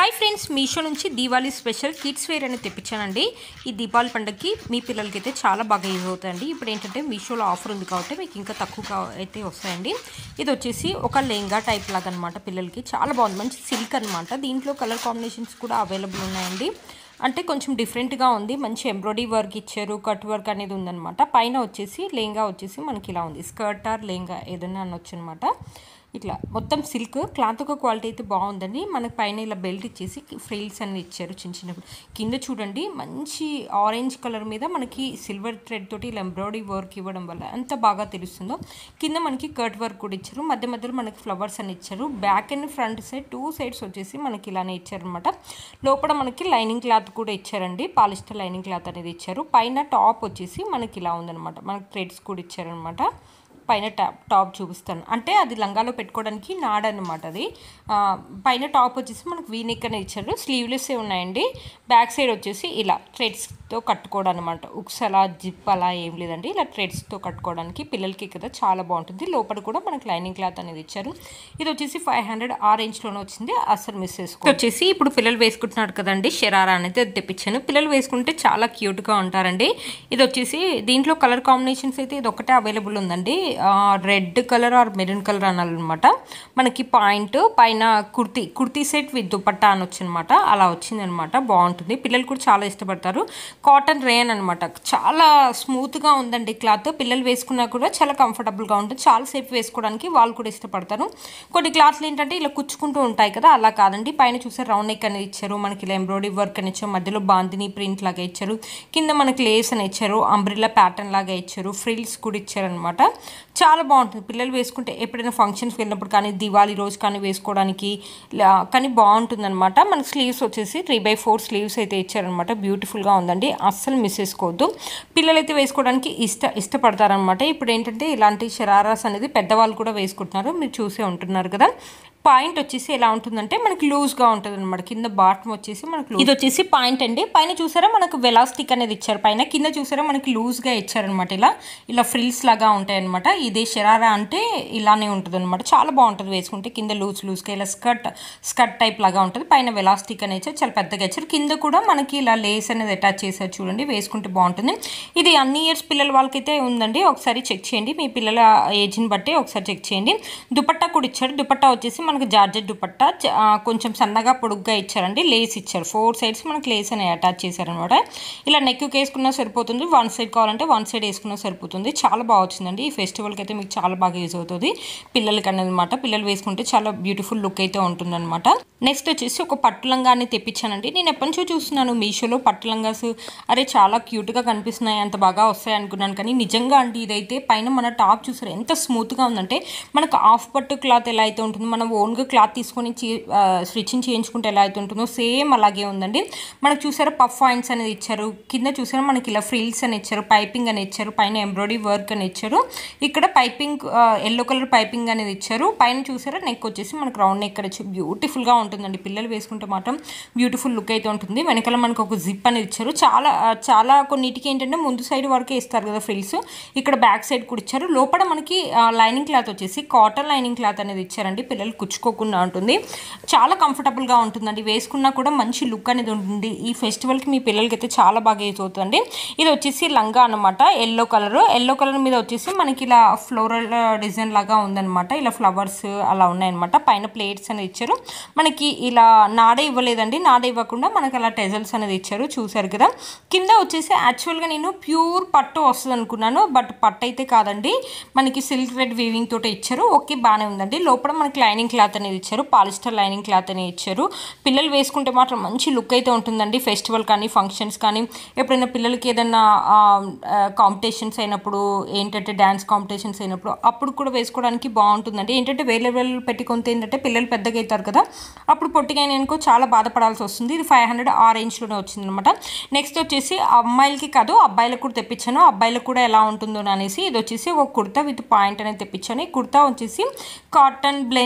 hi friends Meesho నుంచి Diwali special kids wear అని తెప్పించానండి ఈ దీపావళి పండుగకి మీ పిల్లలకి అయితే చాలా బాగా యూజ్ అవుతాయండి ఇప్పుడు ఏంటంటే మీషోలో ఆఫర్ ఉంది కాబట్టి మీకు ఇంకా తక్కువ కా- అయితే వస్తాయండి ఇది వచ్చేసి ఒక లెంగా టైప్ లాగా అనమాట పిల్లలకి చాలా బాగుంది మంచి సిల్క్ అనమాట దీంట్లో కలర్ కాంబినేషన్స్ కూడా అవైలబుల్ ఉన్నాయండి అంటే కొంచెం డిఫరెంట్గా ఉంది మంచి ఎంబ్రాయిడరీ వర్క్ ఇచ్చారు కట్ వర్క్ అనేది ఉందన్నమాట పైన వచ్చేసి లెంగా వచ్చేసి మనకి ఇలా ఉంది స్కర్ట్ ఆర్ లెంగా ఏదైనా అనొచ్చు అనమాట ఇట్లా మొత్తం సిల్క్ క్లాత్ ఒక క్వాలిటీ అయితే బాగుందండి మనకి పైన ఇలా బెల్ట్ ఇచ్చేసి ఫ్రిల్స్ అన్ని ఇచ్చారు చిన్న చిన్న కింద చూడండి మంచి ఆరెంజ్ కలర్ మీద మనకి సిల్వర్ థ్రెడ్ తోటి ఇలా ఎంబ్రాయిడరీ వర్క్ ఇవ్వడం వల్ల ఎంత బాగా తెలుస్తుందో కింద మనకి కట్ వర్క్ కూడా ఇచ్చారు మధ్య మధ్యలో మనకి ఫ్లవర్స్ అని ఇచ్చారు back and front side two sides వచ్చేసి మనకి ఇలానే ఇచ్చారనమాట లోపల మనకి లైనింగ్ క్లాత్ కూడా ఇచ్చారండి పాలిస్టర్ లైనింగ్ క్లాత్ అనేది ఇచ్చారు పైన టాప్ వచ్చేసి మనకి ఇలా ఉందన్నమాట మనకి థ్రెడ్స్ కూడా ఇచ్చారనమాట పైన టాప్ టాప్ చూపిస్తాను అంటే అది లంగాలో పెట్టుకోవడానికి నాడ అనమాట అది ఆ, పైన టాప్ వచ్చేసి మనకు వీనెక్ అనేది ఇచ్చారు స్లీవ్లెస్సే ఉన్నాయండి బ్యాక్ సైడ్ వచ్చేసి ఇలా థ్రెడ్స్తో కట్టుకోవడం అనమాట ఉక్స్ అలా జిప్ అలా ఏం లేదండి ఇలా థ్రెడ్స్తో కట్టుకోవడానికి పిల్లలకి కదా చాలా బాగుంటుంది లోపల కూడా మనకి లైనింగ్ క్లాత్ అనేది ఇచ్చారు ఇది వచ్చేసి ఫైవ్ హండ్రెడ్ ఆ రేంజ్లోనే వచ్చింది అసలు మిస్ చేసుకో వచ్చేసి ఇప్పుడు పిల్లలు వేసుకుంటున్నారు కదండి షరారా అనేది అది తెప్పించాను పిల్లలు వేసుకుంటే చాలా క్యూట్గా ఉంటారండి ఇది వచ్చేసి దీంట్లో కలర్ కాంబినేషన్స్ అయితే ఇది ఒకటే అవైలబుల్ ఉందండి red colour or maroon colour అనాలన్నమాట మనకి పాయింట్ పైన కుర్తీ కుర్తీ సెట్ విత్ దుపట్టా అని వచ్చిందనమాట అలా వచ్చిందనమాట బాగుంటుంది పిల్లలు కూడా చాలా ఇష్టపడతారు కాటన్ రేయన్ అనమాట చాలా స్మూత్గా ఉందండి క్లాత్ పిల్లలు వేసుకున్నా కూడా చాలా కంఫర్టబుల్గా ఉంటుంది చాలాసేపు వేసుకోవడానికి వాళ్ళు కూడా ఇష్టపడతారు కొన్ని క్లాత్లు ఏంటంటే ఇలా కుచ్చుకుంటూ ఉంటాయి కదా అలా కాదండి పైన చూసే రౌండ్ నెక్ అనేది ఇచ్చారు మనకి ఇలా ఎంబ్రాయిడరీ వర్క్ అని ఇచ్చారు మధ్యలో బాందిని ప్రింట్ లాగా ఇచ్చారు కింద మనకి లేస్ అని ఇచ్చారు అంబ్రిల్లా ప్యాటర్న్ లాగా ఇచ్చారు ఫ్రిల్స్ కూడా ఇచ్చారనమాట చాలా బాగుంటుంది పిల్లలు వేసుకుంటే ఎప్పుడైనా ఫంక్షన్స్కి వెళ్ళినప్పుడు కానీ దివాళీ రోజు కానీ వేసుకోవడానికి లా- కానీ బాగుంటుంది అనమాట మనకి స్లీవ్స్ వచ్చేసి త్రీ బై ఫోర్ స్లీవ్స్ అయితే ఇచ్చారనమాట బ్యూటిఫుల్గా ఉందండి అస్సలు మిస్ చేసుకోవద్దు పిల్లలైతే వేసుకోవడానికి ఇష్ట ఇష్టపడతారనమాట ఇప్పుడు ఏంటంటే ఇలాంటి షరారాస్ అనేది పెద్దవాళ్ళు కూడా వేసుకుంటున్నారు మీరు చూసే ఉంటున్నారు కదా పాయింట్ వచ్చేసి ఎలా ఉంటుందంటే మనకి లూజ్గా ఉంటుంది అనమాట కింద బాటమ్ వచ్చేసి మనకి ఇది వచ్చేసి పాయింట్ అండి పైన చూసారా మనకు వెలాస్టిక్ అనేది ఇచ్చారు పైన కింద చూసారా మనకి లూజ్గా ఇచ్చారనమాట ఇలా ఇలా ఫ్రిల్స్ లాగా ఉంటాయి అనమాట ఇదే షరారా అంటే ఇలానే ఉంటుంది అనమాట చాలా బాగుంటుంది వేసుకుంటే కింద లూజ్ లూజ్గా ఇలా స్కర్ట్ స్కర్ట్ టైప్ లాగా ఉంటుంది పైన వెలాస్టిక్ అనేది ఇచ్చారు చాలా పెద్దగా ఇచ్చారు కింద కూడా మనకి ఇలా లేస్ అనేది అటాచ్ చేశారు చూడండి వేసుకుంటే బాగుంటుంది ఇది అన్ని ఇయర్స్ పిల్లల వాళ్ళకైతే ఉందండి ఒకసారి చెక్ చేయండి మీ పిల్లల ఏజ్ని బట్టి ఒకసారి చెక్ చేయండి దుపట్టా కూడా ఇచ్చారు దుపట్టా వచ్చేసి మనకి జార్జెట్ దుపట్టా చ- ఆ, కొంచెం సన్నగా పొడుగ్గా ఇచ్చారండి లేస్ ఇచ్చారు ఫోర్ సైడ్స్ మనకి లేస్ అని అటాచ్ చేశారనమాట ఇలా నెక్ వేసుకున్నా సరిపోతుంది వన్ సైడ్ కావాలంటే వన్ సైడ్ వేసుకున్నా సరిపోతుంది చాలా బాగా వచ్చిందండి ఈ ఫెస్టివల్కి అయితే మీకు చాలా బాగా యూజ్ అవుతుంది పిల్లలకి అనమాట పిల్లలు వేసుకుంటే చాలా బ్యూటిఫుల్ లుక్ అయితే ఉంటుందన్నమాట నెక్స్ట్ వచ్చేసి ఒక పట్టు లంగాన్ని తెప్పించానండి నేను ఎప్పటి నుంచో చూస్తున్నాను మీషోలో పట్టు లంగాస్ అరే చాలా క్యూట్గా కనిపిస్తున్నాయి అంత బాగా వస్తాయి అనుకున్నాను కానీ నిజంగా అండి ఇదైతే పైన మన టాప్ చూసారు ఎంత స్మూత్గా ఉందంటే మనకు హాఫ్ పట్టు క్లాత్ ఎలా అయితే ఉంటుందో మనం ఓన్గా క్లాత్ తీసుకొని స్టిచ్చింగ్ చేయించుకుంటే ఎలా అయితే ఉంటుందో సేమ్ అలాగే ఉందండి మనకు చూసారా పఫ్ పాయింట్స్ అనేది ఇచ్చారు కింద చూసారా మనకి ఇలా ఫ్రిల్స్ అని ఇచ్చారు పైపింగ్ అని ఇచ్చారు పైన ఎంబ్రాయిడరీ వర్క్ అని ఇచ్చారు ఇక్కడ పైపింగ్ ఎల్లో కలర్ పైపింగ్ అనేది ఇచ్చారు పైన చూసారా నెక్ వచ్చేసి మనకు రౌండ్ నెక్ వచ్చి బ్యూటిఫుల్గా ఉంటుందండి పిల్లలు వేసుకుంటే మాత్రం బ్యూటిఫుల్ లుక్ అయితే ఉంటుంది వెనకాల మనకు ఒక జిప్ అనేది ఇచ్చారు చాలా ఆ, చాలా కొన్నిటికి ఏంటంటే ముందు సైడ్ వరకే ఇస్తారు కదా ఫ్రిల్స్ ఇక్కడ బ్యాక్ సైడ్ కూడా ఇచ్చారు లోపల మనకి లైనింగ్ క్లాత్ వచ్చేసి కాటన్ లైనింగ్ క్లాత్ అనేది ఇచ్చారండి పిల్లలు కుచ్చుకోకుండా ఉంటుంది చాలా కంఫర్టబుల్గా ఉంటుందండి వేసుకున్నా కూడా మంచి లుక్ అనేది ఉంటుంది ఈ ఫెస్టివల్కి మీ పిల్లలకి అయితే చాలా బాగా యూజ్ అవుతుంది ఇది వచ్చేసి లంగా అనమాట ఎల్లో కలర్ ఎల్లో కలర్ మీద వచ్చేసి మనకి ఇలా ఫ్లోరల్ డిజైన్ లాగా ఉందన్నమాట ఇలా ఫ్లవర్స్ అలా ఉన్నాయన్నమాట పైన ప్లేట్స్ అనేది ఇచ్చారు మనకి ఇలా నాడే ఇవ్వలేదండి నాడే ఇవ్వకుండా మనకి అలా టెజల్స్ అనేది ఇచ్చారు చూసారు కదా కింద వచ్చేసి యాక్చువల్గా నేను ప్యూర్ పట్టు వస్తుంది అనుకున్నాను బట్ పట్టు అయితే కాదండి మనకి సిల్క్ రెడ్ వీవింగ్ తోటి ఇచ్చారు ఓకే బాగానే ఉందండి లోపల మనకి లైనింగ్ క్లాత్ అనేది ఇచ్చారు పాలిస్టర్ లైనింగ్ క్లాత్ అనేది ఇచ్చారు పిల్లలు వేసుకుంటే మాత్రం మంచి లుక్ అయితే ఉంటుందండి ఫెస్టివల్ కానీ ఫంక్షన్స్ కానీ ఎప్పుడైనా పిల్లలకి ఏదైనా కాంపిటీషన్స్ అయినప్పుడు ఏంటంటే డ్యాన్స్ కాంపిటీషన్స్ అయినప్పుడు అప్పుడు కూడా వేసుకోవడానికి బాగుంటుందండి ఏంటంటే వేరే వేలు పెట్టి కొంత ఏంటంటే పిల్లలు పెద్దగా అవుతారు కదా అప్పుడు పొట్టిగా అనుకో చాలా బాధపడాల్సి వస్తుంది ఇది ఫైవ్ హండ్రెడ్ ఆ రేంజ్లోనే వచ్చింది అనమాట నెక్స్ట్ వచ్చేసి అమ్మాయిలకి కాదు అబ్బాయిలకు కూడా తెప్పించాను అబ్బాయిలకు కూడా ఎలా ఉంటుందో అనేసి ఇది వచ్చేసి ఒక కుర్తా విత్ పాయింట్ అనేది తెప్పించాను ఈ కుర్తా వచ్చేసి కాటన్ బ్లెండ్ లాగా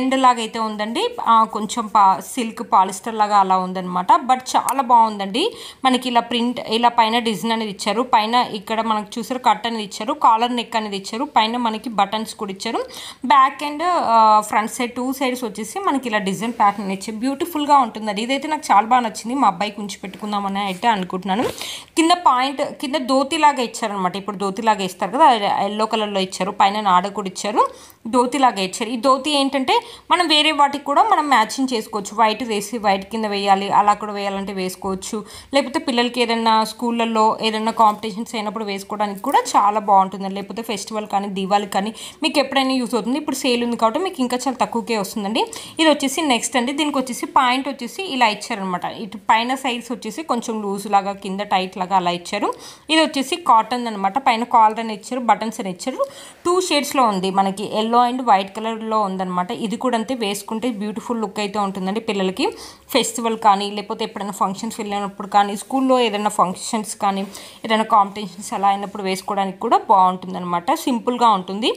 అయితే ఉందండి ఆ, కొంచెం పా సిల్క్ పాలిస్టర్ లాగా అలా ఉందన్నమాట బట్ చాలా బాగుందండి మనకి ఇలా ప్రింట్ ఇలా పైన డిజైన్ అనేది ఇచ్చారు పైన ఇక్కడ మనకు చూసారు కట్ అనేది ఇచ్చారు కాలర్ నెక్ అనేది ఇచ్చారు పైన మనకి బటన్స్ కూడా ఇచ్చారు back and front side two sides వచ్చేసి మనకి ఇలా డిజైన్ ప్యాటర్న్ ఇచ్చారు బ్యూటిఫుల్గా ఉంటుందండి ఇదైతే నాకు చాలా బాగా నచ్చింది మా అబ్బాయికి ఉంచి పెట్టుకుందామని అయితే అనుకుంటున్నాను కింద పాయింట్ కింద ధోతిలాగా ఇచ్చారనమాట ఇప్పుడు ధోతిలాగా ఇస్తారు కదా ఎల్లో కలర్లో ఇచ్చారు పైన నాడ కూడా ఇచ్చారు ధోతిలాగా ఇచ్చారు ఈ ధోతి ఏంటంటే మనం వేరే వాటికి కూడా మనం మ్యాచింగ్ చేసుకోవచ్చు వైట్ వేసి వైట్ కింద వేయాలి అలా కూడా వేయాలంటే వేసుకోవచ్చు లేకపోతే పిల్లలకి ఏదైనా స్కూళ్ళల్లో ఏదైనా కాంపిటీషన్స్ అయినప్పుడు వేసుకోవడానికి కూడా చాలా బాగుంటుంది లేకపోతే ఫెస్టివల్ కానీ దీవాళి కానీ మీకు ఎప్పుడైనా యూస్ అవుతుంది ఇప్పుడు సేల్ ఉంది కాబట్టి మీకు ఇంకా చాలా తక్కువకే వస్తుందండి ఇది వచ్చేసి నెక్స్ట్ అండి దీనికి వచ్చేసి పాయింట్ వచ్చేసి ఇలా ఇచ్చారనమాట ఇటు పైన సైడ్స్ వచ్చేసి కొంచెం లూజ్ లాగా కింద టైట్ లాగా అలా ఇచ్చారు ఇది వచ్చేసి కాటన్ అనమాట పైన కాలర్ అని ఇచ్చారు బటన్స్ అని ఇచ్చారు టూ షేడ్స్లో ఉంది మనకి ఎల్లో అండ్ వైట్ కలర్లో ఉందన్నమాట ఇది కూడా అంతే వేసుకుంటే బ్యూటిఫుల్ లుక్ అయితే ఉంటుందండి పిల్లలకి ఫెస్టివల్ కానీ లేకపోతే ఎప్పుడైనా ఫంక్షన్స్ వెళ్ళినప్పుడు కానీ స్కూల్లో ఏదైనా ఫంక్షన్స్ కానీ ఏదైనా కాంపిటీషన్స్ అలా అయినప్పుడు వేసుకోవడానికి కూడా బాగుంటుంది అనమాట సింపుల్గా ఉంటుంది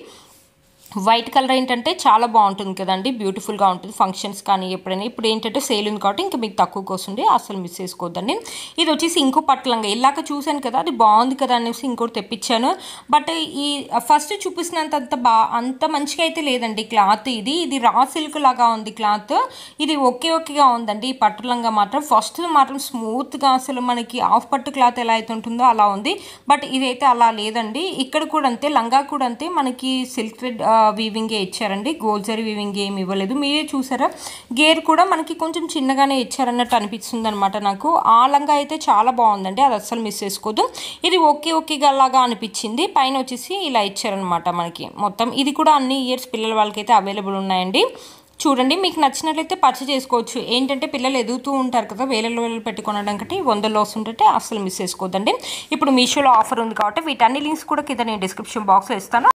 వైట్ కలర్ ఏంటంటే చాలా బాగుంటుంది కదండి బ్యూటిఫుల్గా ఉంటుంది ఫంక్షన్స్ కానీ ఎప్పుడైనా ఇప్పుడు ఏంటంటే సేల్ ఉంది కాబట్టి ఇంకా మీకు తక్కువకి వస్తుంది అసలు మిస్ చేసుకోవద్దండి ఇది వచ్చేసి ఇంకో పట్లంగా ఇలాక చూశాను కదా అది బాగుంది కదా అనేసి ఇంకోటి తెప్పించాను బట్ ఈ ఫస్ట్ చూపిస్తున్నంత అంత బా అంత మంచిగా అయితే లేదండి క్లాత్ ఇది ఇది రా సిల్క్ లాగా ఉంది క్లాత్ ఇది ఒకే ఒకేగా ఉందండి ఈ పట్టులంగా మాత్రం ఫస్ట్ మాత్రం స్మూత్గా అసలు మనకి ఆఫ్ పట్టు క్లాత్ ఎలా అయితే ఉంటుందో అలా ఉంది బట్ ఇదైతే అలా లేదండి ఇక్కడ కూడా అంతే లంగా కూడా అంతే మనకి సిల్క్ థ్రెడ్ వీవింగే ఇచ్చారండి గోల్జరీ వీవింగ్ ఏమి ఇవ్వలేదు మీరే చూసారా గేర్ కూడా మనకి కొంచెం చిన్నగానే ఇచ్చారన్నట్టు అనిపిస్తుంది అనమాట నాకు ఆ లంగా అయితే చాలా బాగుందండి అది అస్సలు మిస్ చేసుకోవద్దు ఇది ఓకే ఓకేగా లాగా అనిపించింది పైన వచ్చేసి ఇలా ఇచ్చారనమాట మనకి మొత్తం ఇది కూడా అన్ని ఇయర్స్ పిల్లల వాళ్ళకైతే అవైలబుల్ ఉన్నాయండి చూడండి మీకు నచ్చినట్లయితే పర్చేస్ చేసుకోవచ్చు ఏంటంటే పిల్లలు ఎదుగుతూ ఉంటారు కదా వేలలో వేలు పెట్టుకోవడం కంటే వందల్లో వస్తుంటే అస్సలు మిస్ చేసుకోవద్దండి ఇప్పుడు మీషోలో ఆఫర్ ఉంది కాబట్టి వీటన్ని లింక్స్ కూడా కింద నేను డిస్క్రిప్షన్ బాక్స్లో ఇస్తాను